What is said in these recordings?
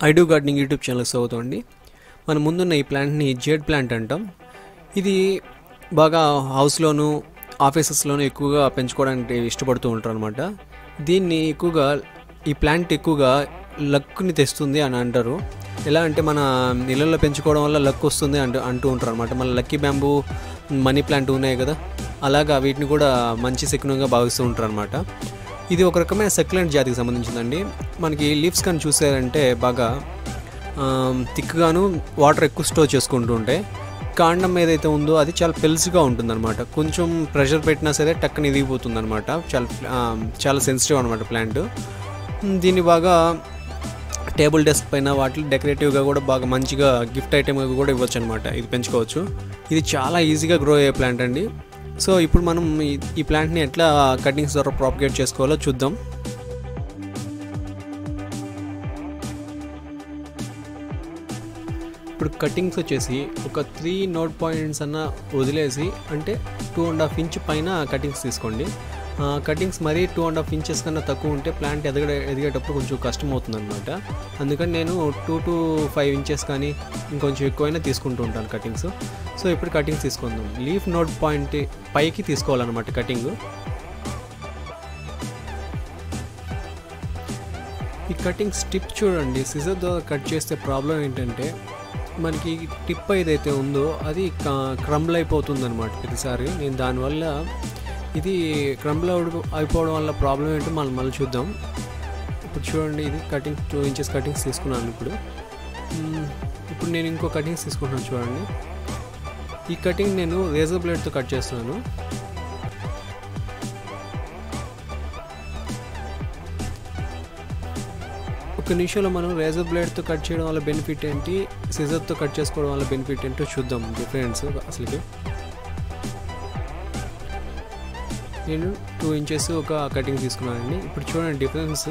ఐడూ gardening YouTube ఛానల్కి స్వాగతం మన ముందున్న ఈ ప్లాంట్ని జేడ్ ప్లాంట్ అంటాం ఇది బాగా హౌస్లోను ఆఫీసెస్లోనూ ఎక్కువగా పెంచుకోవడానికి ఇష్టపడుతూ ఉంటారు అనమాట దీన్ని ఎక్కువగా ఈ ప్లాంట్ ఎక్కువగా లక్ని తెస్తుంది అని అంటారు ఎలా అంటే మన ఇళ్ళల్లో పెంచుకోవడం వల్ల లక్ వస్తుంది అంటూ అంటూ ఉంటారు అనమాట మన లక్కీ బ్యాంబూ మనీ ప్లాంట్ ఉన్నాయి కదా అలాగా వీటిని కూడా మంచి శకునంగా భావిస్తూ ఉంటారు అనమాట ఇది ఒక రకమైన సక్యులెంట్ జాతికి సంబంధించిందండి మనకి లీవ్స్ కానీ చూసారంటే బాగా థిక్గాను వాటర్ ఎక్కువ స్టోర్ చేసుకుంటూ ఉంటాయి కాండం ఏదైతే ఉందో అది చాలా పెల్స్గా ఉంటుందన్నమాట కొంచెం ప్రెషర్ పెట్టినా సరే టక్కన ఇదిగిపోతుంది అనమాట చాలా ఆ, చాలా సెన్సిటివ్ అనమాట ప్లాంట్ దీన్ని బాగా టేబుల్ డెస్క్ పైన వాటి డెకరేటివ్గా కూడా బాగా మంచిగా గిఫ్ట్ ఐటెంగా కూడా ఇవ్వచ్చు అనమాట ఇది పెంచుకోవచ్చు ఇది చాలా ఈజీగా గ్రో అయ్యే ప్లాంట్ అండి సో ఇప్పుడు మనం ఈ- ఈ ప్లాంట్ని ఎట్లా కటింగ్స్ ద్వారా ప్రాపగేట్ చేసుకోవాలో చూద్దాం ఇప్పుడు కటింగ్స్ వచ్చేసి ఒక త్రీ నోట్ పాయింట్స్ అన్న వదిలేసి అంటే టూ అండ్ హాఫ్ ఇంచ్ పైన కటింగ్స్ తీసుకోండి కటింగ్స్ మరీ టూ అండ్ హాఫ్ ఇంచెస్ కన్నా తక్కువ ఉంటే ప్లాంట్ ఎదగ ఎదిగేటప్పుడు కొంచెం కష్టం అవుతుంది అనమాట అందుకని నేను టూ టు ఫైవ్ ఇంచెస్ కానీ ఇంకొంచెం ఎక్కువైనా తీసుకుంటూ ఉంటాను కటింగ్స్ సో ఇప్పుడు కటింగ్స్ తీసుకుందాం లీఫ్ నోట్ పాయింట్ పైకి తీసుకోవాలన్నమాట కటింగ్ ఈ కటింగ్ స్టిప్ చూడండి సిజర్ ద్వారా కట్ చేస్తే ప్రాబ్లం ఏంటంటే మనకి టిప్ ఏదైతే ఉందో అది క్రంబుల్ అయిపోతుంది అనమాట ప్రతిసారి నేను దానివల్ల ఇది క్రంబుల్ అయిపోవడం వల్ల ప్రాబ్లం ఏంటో మనం మళ్ళీ చూద్దాం ఇప్పుడు చూడండి ఇది కటింగ్ టూ ఇంచెస్ కటింగ్స్ తీసుకున్నాను ఇప్పుడు మ్మ్, ఇప్పుడు నేను ఇంకో కటింగ్స్ తీసుకుంటున్నాను చూడండి ఈ కటింగ్ నేను రేజర్ బ్లేడ్తో కట్ చేస్తున్నాను ఒక నిమిషంలో మనం రేజర్ బ్లేడ్తో కట్ చేయడం వల్ల బెనిఫిట్ ఏంటి సిజర్తో కట్ చేసుకోవడం వల్ల బెనిఫిట్ ఏంటో చూద్దాం డిఫరెన్స్ అసలుకి నేను టూ ఇంచెస్ ఒక కటింగ్ తీసుకున్నానండి ఇప్పుడు చూడండి డిఫరెన్స్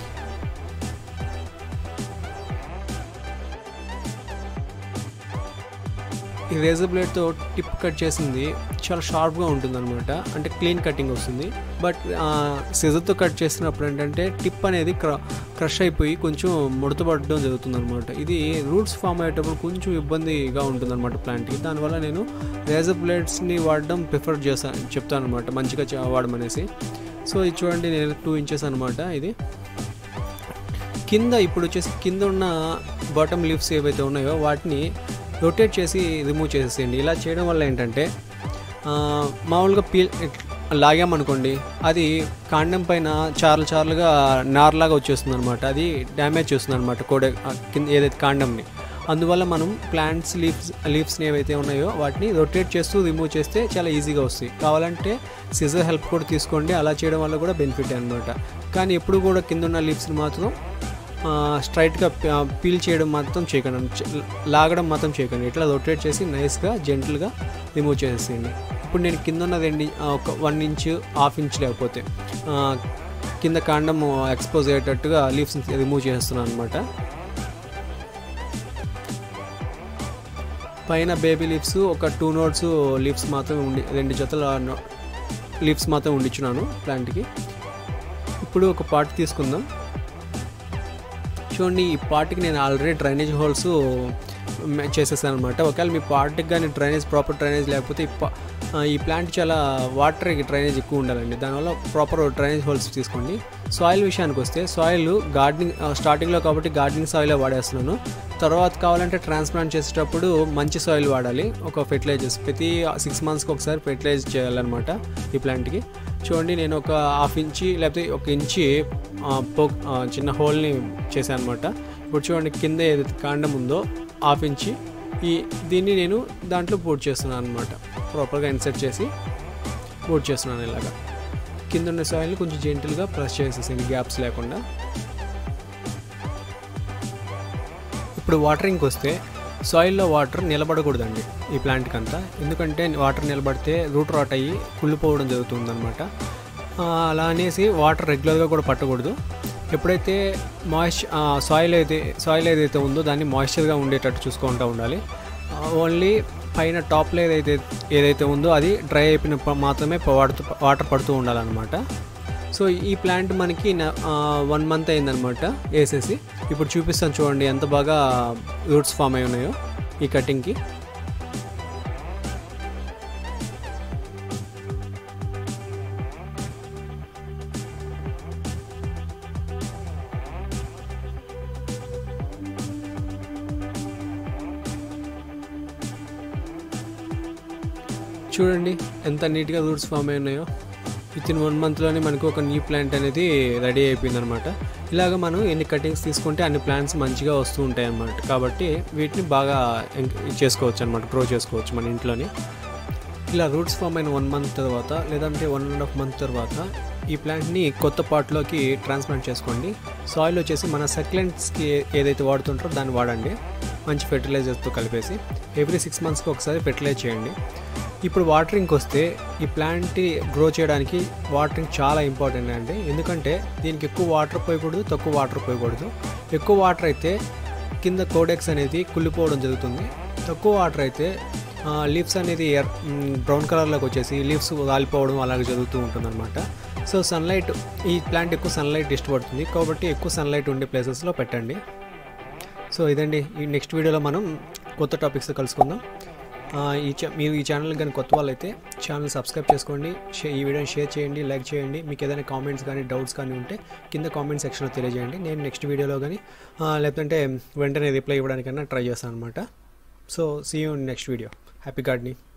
ఈ రేజర్ బ్లేడ్తో టిప్ కట్ చేసింది చాలా షార్ప్గా ఉంటుంది అనమాట అంటే క్లీన్ కటింగ్ వస్తుంది బట్ సిజర్తో కట్ చేసినప్పుడు ఏంటంటే టిప్ అనేది క్ర క్రష్ అయిపోయి కొంచెం ముడతపడడం జరుగుతుంది అనమాట ఇది రూట్స్ ఫామ్ అయ్యేటప్పుడు కొంచెం ఇబ్బందిగా ఉంటుంది అనమాట ప్లాంట్కి దానివల్ల నేను రేజర్ బ్లేడ్స్ని వాడడం ప్రిఫర్ చేస్తాను చెప్తాను అనమాట మంచిగా చే- వాడమనేసి సో ఇది చూడండి నేను టూ ఇంచెస్ అనమాట ఇది కింద ఇప్పుడు వచ్చేసి కింద ఉన్న బాటమ్ లీవ్స్ ఏవైతే ఉన్నాయో వాటిని రొటేట్ చేసి రిమూవ్ చేసేయండి ఇలా చేయడం వల్ల ఏంటంటే ఆ, మామూలుగా పీల్ లాగామనుకోండి అది కాండం పైన చార్లు చార్లుగా నార్లాగా వచ్చేస్తుంది అనమాట అది డ్యామేజ్ చేస్తుంది అనమాట కోడే ఆ, కింద ఏదైతే కాండంని అందువల్ల మనం ప్లాంట్స్ లీవ్స్ లీవ్స్ని ఏవైతే ఉన్నాయో వాటిని రొటేట్ చేస్తూ రిమూవ్ చేస్తే చాలా ఈజీగా వస్తాయి కావాలంటే సిజర్ హెల్ప్ కూడా తీసుకోండి అలా చేయడం వల్ల కూడా బెనిఫిట్ అనమాట కానీ ఎప్పుడు కూడా కింద ఉన్న లీవ్స్ని మాత్రం స్ట్రైట్గా పీల్ చేయడం మాత్రం చేయకండి చ- లాగడం మాత్రం చేయకండి ఇట్లా రొటేట్ చేసి నైస్గా జెంటల్గా రిమూవ్ చేసేయండి ఇప్పుడు నేను కింద ఉన్న రెండు ఆ, ఒక వన్ ఇంచ్ హాఫ్ ఇంచ్ లేకపోతే ఆ, కింద కాండం ఎక్స్పోజ్ అయ్యేటట్టుగా లీవ్స్ రిమూవ్ చేస్తున్నాను అనమాట పైన బేబీ లీవ్స్ ఒక టూ నోట్స్ లీవ్స్ మాత్రం ఉండి రెండు జతల లీవ్స్ మాత్రం ఉండిచ్చున్నాను ప్లాంట్కి ఇప్పుడు ఒక పార్ట్ తీసుకుందాం చూడండి ఈ పార్ట్కి నేను ఆల్రెడీ డ్రైనేజ్ హోల్స్ చేసేసాను అనమాట ఒకవేళ మీ పార్ట్కి కానీ డ్రైనేజ్ ప్రాపర్ డ్రైనేజ్ లేకపోతే ఈ పా- ఆ, ఈ ప్లాంట్ చాలా వాటర్ డ్రైనేజ్ ఎక్కువ ఉండాలండి దానివల్ల ప్రాపర్ డ్రైనేజ్ హోల్స్ తీసుకోండి సాయిల్ విషయానికి వస్తే సాయిల్ గార్డెనింగ్ స్టార్టింగ్లో కాబట్టి గార్డెనింగ్ సాయిలే వాడేస్తున్నాను తర్వాత కావాలంటే ట్రాన్స్ప్లాంట్ చేసేటప్పుడు మంచి సాయిల్ వాడాలి ఒక ఫెర్టిలైజర్స్ ప్రతి సిక్స్ మంత్స్కి ఒకసారి ఫెర్టిలైజ్ చేయాలన్నమాట ఈ ప్లాంట్కి చూడండి నేను ఒక హాఫ్ ఇంచి లేకపోతే ఒక ఇంచి ఆ, పో ఆ, చిన్న హోల్ని చేశాను అనమాట ఇప్పుడు చూడండి కింద ఏదైతే కాండం ఉందో హాఫ్ ఇంచి ఈ దీన్ని నేను దాంట్లో బోట్ చేస్తున్నాను అనమాట ప్రాపర్గా ఇన్సర్ట్ చేసి బోట్ చేస్తున్నాను ఇలాగా కింద ఉన్న సాయిల్ని కొంచెం జెంటిల్గా ప్రెస్ చేసేసింది గ్యాప్స్ లేకుండా ఇప్పుడు వాటరింగ్కి వస్తే సాయిల్లో వాటర్ నిలబడకూడదండి ఈ ప్లాంట్కి అంతా ఎందుకంటే వాటర్ నిలబడితే రూట్ రాట్ అయ్యి కుళ్ళిపోవడం జరుగుతుందన్నమాట ఆ, అలా అనేసి వాటర్ రెగ్యులర్గా కూడా పట్టకూడదు ఎప్పుడైతే మాయిశ్చర్ సాయిల్ అయితే సాయిల్ ఏదైతే ఉందో దాన్ని మాయిశ్చర్గా ఉండేటట్టు చూసుకుంటూ ఉండాలి ఓన్లీ పైన టాప్లో ఏదైతే ఏదైతే ఉందో అది డ్రై అయిపోయినప్పుడు మాత్రమే వాడుతూ వాటర్ పడుతూ ఉండాలన్నమాట సో ఈ ప్లాంట్ మనకి వన్ మంత్ అయిందనమాట వేసేసి ఇప్పుడు చూపిస్తాను చూడండి ఎంత బాగా రూట్స్ ఫామ్ అయి ఉన్నాయో ఈ కటింగ్కి చూడండి ఎంత నీట్గా రూట్స్ ఫామ్ అయి ఉన్నాయో విత్ ఇన్ వన్ మంత్లోనే మనకు ఒక న్యూ ప్లాంట్ అనేది రెడీ అయిపోయింది అనమాట ఇలాగ మనం ఎన్ని కటింగ్స్ తీసుకుంటే అన్ని ప్లాంట్స్ మంచిగా వస్తూ ఉంటాయి అన్నమాట కాబట్టి వీటిని బాగా ఎంక్- చేసుకోవచ్చు అనమాట గ్రో చేసుకోవచ్చు మన ఇంట్లోనే ఇలా రూట్స్ ఫామ్ అయిన వన్ మంత్ తర్వాత లేదంటే వన్ అండ్ హాఫ్ మంత్ తర్వాత ఈ ప్లాంట్ని కొత్త పాట్లోకి ట్రాన్స్ప్లాంట్ చేసుకోండి సాయిల్ వచ్చేసి మన సక్లెంట్స్కి ఏదైతే వాడుతుంటారో దాన్ని వాడండి మంచి ఫెర్టిలైజర్స్తో కలిపేసి ఎవ్రీ సిక్స్ మంత్స్కి ఒకసారి ఫెర్టిలైజ్ చేయండి ఇప్పుడు వాటరింగ్కి వస్తే ఈ ప్లాంట్ గ్రో చేయడానికి వాటరింగ్ చాలా ఇంపార్టెంట్ అండి ఎందుకంటే దీనికి ఎక్కువ వాటర్ పోయకూడదు తక్కువ వాటర్ పోయకూడదు ఎక్కువ వాటర్ అయితే కింద కోడెక్స్ అనేది కుళ్ళిపోవడం జరుగుతుంది తక్కువ వాటర్ అయితే లీవ్స్ అనేది ఎర్ బ్రౌన్ కలర్లోకి వచ్చేసి లీవ్స్ రాలిపోవడం అలాగే జరుగుతూ ఉంటుందన్నమాట సో సన్లైట్ ఈ ప్లాంట్ ఎక్కువ సన్లైట్ ఇష్టపడుతుంది కాబట్టి ఎక్కువ సన్లైట్ ఉండే ప్లేసెస్లో పెట్టండి సో ఇదండి ఈ నెక్స్ట్ వీడియోలో మనం కొత్త టాపిక్స్ కలుసుకుందాం ఆ, ఈ ఛా మీరు ఈ ఛానల్ కానీ కొత్త వాళ్ళైతే ఛానల్ సబ్స్క్రైబ్ చేసుకోండి షే- ఈ వీడియోని షేర్ చేయండి లైక్ చేయండి మీకు ఏదైనా కామెంట్స్ కానీ డౌట్స్ కానీ ఉంటే కింద కామెంట్ సెక్షన్లో తెలియజేయండి నేను నెక్స్ట్ వీడియోలో కానీ ఆ, లేదంటే వెంటనే రిప్లై ఇవ్వడానికైనా ట్రై చేస్తాను అనమాట so see you next video happy gardening